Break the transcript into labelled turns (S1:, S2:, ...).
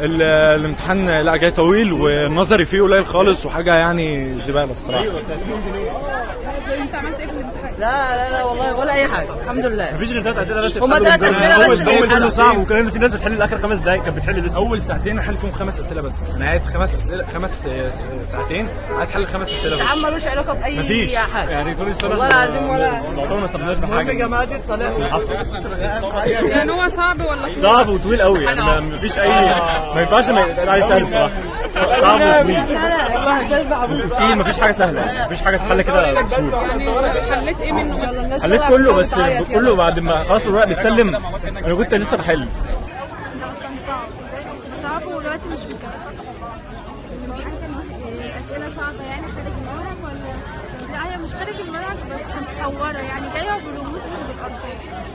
S1: ال- الامتحان لا جاي طويل والنظري فيه قليل خالص وحاجه يعني زباله الصراحه
S2: انت عملت ايه في الامتحان؟
S3: لا لا لا والله ولا اي حاجه الحمد لله
S4: مفيش غير ثلاث اسئله بس
S3: هما
S4: اتحلوا
S3: تلات
S4: من-
S3: أسئلة بس
S4: اول
S3: اللي
S4: اول
S3: اتحلوا.
S4: منه صعب وكان في ناس بتحل اخر خمس دقائق كانت بتحل لسه
S1: اول ساعتين حل فيهم خمس اسئله بس انا قاعد خمس اسئله خمس آه، س- ساعتين قاعد حل خمس اسئله
S3: الامتحان
S1: بس
S3: ملوش علاقه باي
S1: مفيش.
S3: حاجه
S4: يعني طول السنه
S3: والله العظيم ولا
S4: يعتبر ما استفدناش
S3: المهم
S4: بحاجه
S3: جماعتي تصالحوا
S2: يعني هو صعب ولا طويل؟
S4: صعب وطويل قوي يعني ما- مفيش اي ما ينفعش ما يتقال عليه سهل بصراحه صعب وطويل كتير مفيش حاجه سهله مفيش حاجه تتحل كده بسهوله
S2: يعني حليت ايه منه مثلا؟
S4: حليت كله بس كله بعد ما خلاص الورق بيتسلم انا كنت لسه بحل
S5: لا كان صعب صعب والوقت مش مكفي الامتحان كان أسئلة صعبة يعني خارج المنهج ولا لا هي مش خارج المنهج بس متطورة يعني جاية بالرموز مش بالأرقام